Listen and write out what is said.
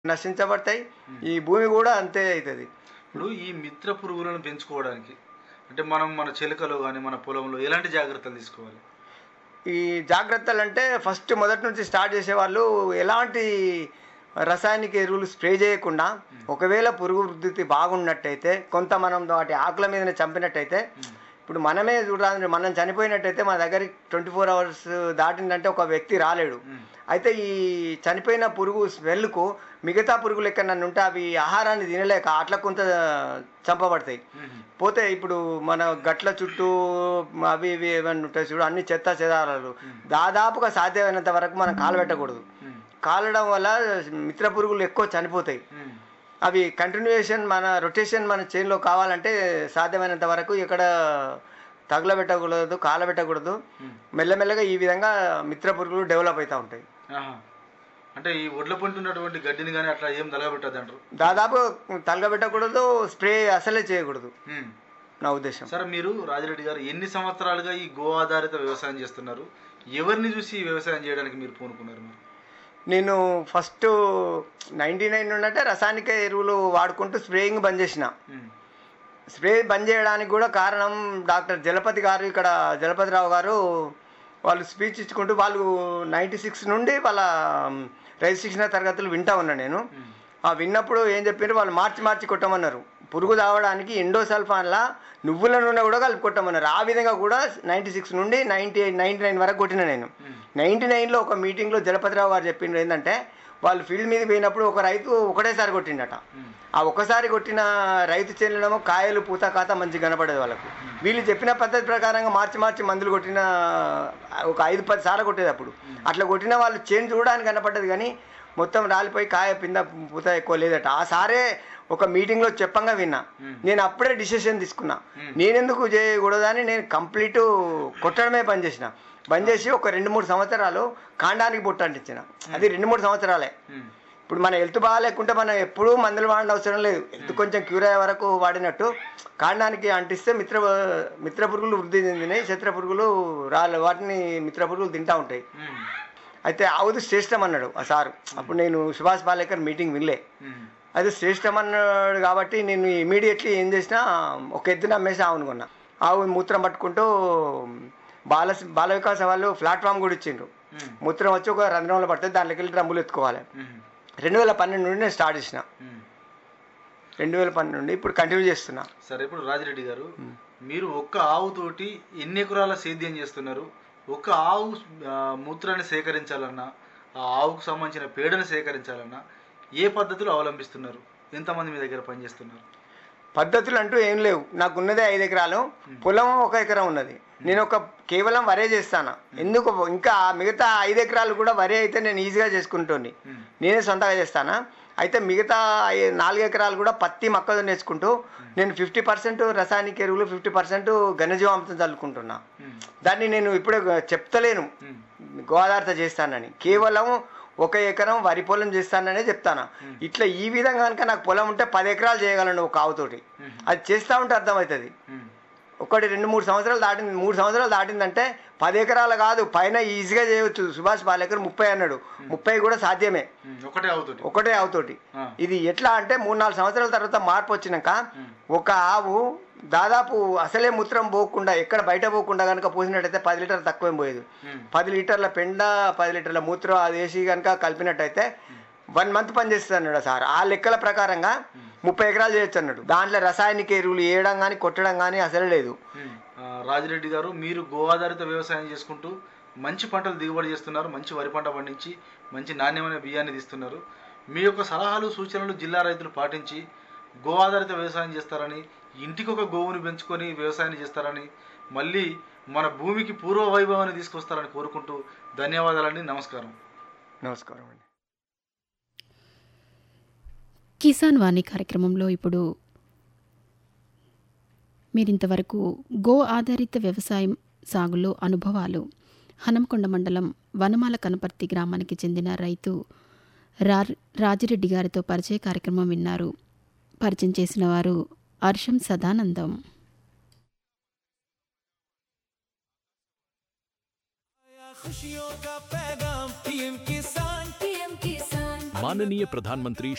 నశించబడతాయి ఈ భూమి కూడా అంతే అవుతుంది ఇప్పుడు ఈ మిత్ర పురుగులను పెంచుకోవడానికి అంటే మనం మన చిలకలో కానీ మన పొలంలో ఎలాంటి జాగ్రత్తలు తీసుకోవాలి ఈ జాగ్రత్తలు అంటే ఫస్ట్ మొదటి నుంచి స్టార్ట్ చేసేవాళ్ళు ఎలాంటి రసాయనిక ఎరువులు స్ప్రే చేయకుండా ఒకవేళ పురుగు వృద్ధి బాగున్నట్టయితే కొంత మనం వాటి ఆకుల మీదనే చంపినట్టయితే ఇప్పుడు మనమే చూడాలి మనం చనిపోయినట్టయితే మన దగ్గరికి ట్వంటీ ఫోర్ అవర్స్ దాటిందంటే ఒక వ్యక్తి రాలేడు అయితే ఈ చనిపోయిన పురుగు స్మెల్కు మిగతా పురుగులు ఎక్కడన్నా ఉంటే అవి ఆహారాన్ని తినలేక అట్లా కొంత చంపబడతాయి పోతే ఇప్పుడు మన గట్ల చుట్టూ అవి ఇవి ఏమన్నా ఉంటాయి చూడు అన్ని చెత్త చెదారాలు దాదాపుగా సాధ్యమైనంత వరకు మనం కాలు పెట్టకూడదు కాలడం వల్ల మిత్ర పురుగులు ఎక్కువ చనిపోతాయి అవి కంటిన్యూయేషన్ మన రొటేషన్ మన చైన్లో కావాలంటే సాధ్యమైనంత వరకు ఇక్కడ తగలబెట్టకూడదు కాలబెట్టకూడదు మెల్లమెల్లగా ఈ విధంగా మిత్ర పురుగులు డెవలప్ అవుతూ ఉంటాయి ఆహా. అంటే ఈ ఒడ్ల పంట ఉన్నటువంటి గడ్డిని కానీ అట్లా ఏం తలగబెట్టద్దు అంటారు దాదాపు తగలబెట్టకూడదు స్ప్రే అసలే చేయకూడదు ఉమ్. నా ఉద్దేశం సరే మీరు రాజిరెడ్డి గారు ఎన్ని సంవత్సరాలుగా ఈ గో ఆధారిత వ్యవసాయం చేస్తున్నారు ఎవరిని చూసి ఈ వ్యవసాయం చేయడానికి మీరు పూనుకున్నారు మరి నేను ఫస్ట్ నైంటీ నైన్ ఉన్నట్టే రసాయనిక ఎరువులు వాడుకుంటూ స్ప్రేయింగ్ బంద్ చేసిన ఉమ్. స్ప్రే బంద్ చేయడానికి కూడా కారణం డాక్టర్ జలపతి గారు ఇక్కడ జలపతిరావు గారు వాళ్ళు స్పీచ్ ఇచ్చుకుంటూ వాళ్ళు నైంటీ సిక్స్ నుండి వాళ్ళ రైతు శిక్షణ తరగతులు వింటా ఉన్నా నేను ఆ విన్నప్పుడు ఏం చెప్పారు వాళ్ళు మార్చి మార్చి కొట్టమన్నారు పురుగు తావడానికి ఎండోసల్ఫాన్లా నువ్వుల నూనె కూడా కలిపి కొట్టమన్నారు ఆ విధంగా కూడా నైంటీ సిక్స్ నుండి నైంటీ ఎయిట్ నైంటీ నైన్ వరకు కొట్టిన నేను నైంటీ నైన్లో ఒక మీటింగ్లో జలపతిరావు గారు చెప్పిండ్రు ఏంటంటే వాళ్ళు ఫీల్డ్ మీద పోయినప్పుడు ఒక రైతు ఒకటేసారి కొట్టిండట ఆ ఒక్కసారి కొట్టిన రైతు చెల్లడము కాయలు పూత కాత మంచి కనపడేది వాళ్ళకు వీళ్ళు చెప్పిన పద్ధతి ప్రకారంగా మార్చి మార్చి మందులు కొట్టిన ఒక ఐదు పది సార్లు కొట్టేది అప్పుడు అట్లా కొట్టిన వాళ్ళు చేంజ్ చూడడానికి కనపడ్డది కానీ మొత్తం రాలిపోయి కాయ పింద పూత ఎక్కువ లేదట ఆ సారే ఒక మీటింగ్లో చెప్పంగా విన్నా నేను అప్పుడే డిసిషన్ తీసుకున్నా నేనెందుకు చేయకూడదని నేను కంప్లీట్ కొట్టడమే బంద్ చేసిన బంద్ చేసి ఒక రెండు మూడు సంవత్సరాలు కాండానికి బొట్టు అంటించిన అది రెండు మూడు సంవత్సరాలే ఉమ్. ఇప్పుడు మన హెల్త్ బాగాలేకుంటే మనం ఎప్పుడూ మందులు వాడిన అవసరం లేదు హెల్త్ కొంచెం క్యూర్ అయ్యే వరకు వాడినట్టు కాండానికి అంటిస్తే మిత్ర మిత్ర పురుగులు వృద్ధి చెందినాయి శత్ర పురుగులు రాళ్ళు వాటిని మిత్ర పురుగులు తింటా ఉంటాయి ఉమ్. అయితే ఆవుది శ్రేష్టం అన్నాడు ఆ సారు అప్పుడు నేను సుభాష్ పాలేకర్ మీటింగ్ వినలే ఉమ్. అది శ్రేష్టం అన్నాడు కాబట్టి నేను ఇమీడియట్లీ ఏం చేసినా ఒక ఎద్దున అమ్మేసి ఆవును కొన్నా ఆవు మూత్రం పట్టుకుంటూ బాల బాల వికాస వాళ్ళు ప్లాట్ఫామ్ కూడా ఇచ్చిండ్రు ఉమ్. మూత్రం వచ్చి ఒక రంధ్రంలో పడుతుంది దాంట్లోకి వెళ్ళి డ్రమ్ములు ఎత్తుకోవాలి ఉమ్. రెండు వేల పన్నెండు నుండి నేను స్టార్ట్ చేసిన ఉమ్. రెండు వేల పన్నెండు నుండి ఇప్పుడు కంటిన్యూ చేస్తున్నా సరే ఇప్పుడు రాజిరెడ్డి గారు మీరు ఒక్క ఆవుతోటి ఎన్ని ఎకరాల సేద్యం చేస్తున్నారు ఒక్క ఆవు ఆ, మూత్రాన్ని సేకరించాలన్నా ఆ ఆవుకు సంబంధించిన పేడను సేకరించాలన్నా ఏ పద్ధతులు అవలంబిస్తున్నారు ఎంతమంది మీ దగ్గర పనిచేస్తున్నారు పద్ధతులు అంటూ ఏం లేవు నాకు ఉన్నదే ఐదు ఎకరాలు పొలం ఒక ఎకరం ఉన్నది నేను ఒక కేవలం వరే చేస్తాను ఎందుకు ఇంకా ఆ మిగతా ఐదు ఎకరాలు కూడా వరే అయితే నేను ఈజీగా చేసుకుంటుంది నేనే సొంతగా చేస్తానా అయితే మిగతా ఐ- నాలుగు ఎకరాలు కూడా పత్తి మొక్కలు నేర్చుకుంటూ నేను ఫిఫ్టీ పర్సెంట్ రసాయనిక ఎరువులు ఫిఫ్టీ పర్సెంట్ ఘనజీవాంశం చల్లుకుంటున్నా ఉమ్. దాన్ని నేను ఇప్పుడే చెప్తలేను ఉమ్. గోదావరిత చేస్తానని కేవలం ఒక ఎకరం వరి పొలం చేస్తాననే చెప్తాను ఇట్లా ఈ విధంగా కనుక నాకు పొలం ఉంటే పది ఎకరాలు చేయగలను ఒక ఆవుతోటి అది చేస్తూ ఉంటే అర్థమవుతుంది ఉమ్. ఒకటి రెండు మూడు సంవత్సరాలు దాటింది మూడు సంవత్సరాలు దాటిందంటే పది ఎకరాలు కాదు పైన ఈజీగా చేయవచ్చు సుభాష్ పాలేకర్ ముప్పై అన్నాడు ముప్పై కూడా సాధ్యమే ఉమ్. ఒకటే అవుతుంది ఒకటే ఆవుతోటి ఆ. ఇది ఎట్లా అంటే మూడు నాలుగు సంవత్సరాల తర్వాత మార్పు వచ్చినాక ఒక ఆవు దాదాపు అసలే మూత్రం పోకుండా ఎక్కడ బయట పోకుండా కనుక పోసినట్టయితే పది లీటర్ తక్కువేం పోయేది ఉమ్. పది లీటర్ల పెండ పది లీటర్ల మూత్రం అది వేసి కనుక కలిపినట్టయితే వన్ మంత్ పనిచేస్తుంది అన్నాడు సార్ ఆ లెక్కల ప్రకారంగా ముప్పై ఎకరాలు చేయొచ్చు అన్నాడు దాంట్లో రసాయనిక ఎరువులు వేయడం కానీ కొట్టడం కానీ అసలు లేదు ఉమ్. ఆ, రాజిరెడ్డి గారు మీరు గో ఆధారిత వ్యవసాయం చేసుకుంటూ మంచి పంటలు దిగుబడి చేస్తున్నారు మంచి వరి పంట పండించి మంచి నాణ్యమైన బియ్యాన్ని తీస్తున్నారు మీ యొక్క సలహాలు సూచనలు జిల్లా రైతులు పాటించి గో ఆధారిత వ్యవసాయం చేస్తారని ఇంటికి ఒక గోవుని పెంచుకొని వ్యవసాయం చేస్తారని మళ్ళీ మన భూమికి పూర్వ వైభవాన్ని తీసుకొస్తారని కోరుకుంటూ ధన్యవాదాలండి నమస్కారం నమస్కారం అండి కిసాన్ వాణి కార్యక్రమంలో ఇప్పుడు మీరింతవరకు గో ఆధారిత వ్యవసాయం సాగులో అనుభవాలు హనంకొండ మండలం వనమాల కనపర్తి గ్రామానికి చెందిన రైతు రా రాజిరెడ్డి గారితో పరిచయ కార్యక్రమం విన్నారు పరిచయం చేసిన వారు హర్షం సదానందం खुशियों का पैगाम पीएम किसान माननीय प्रधानमंत्री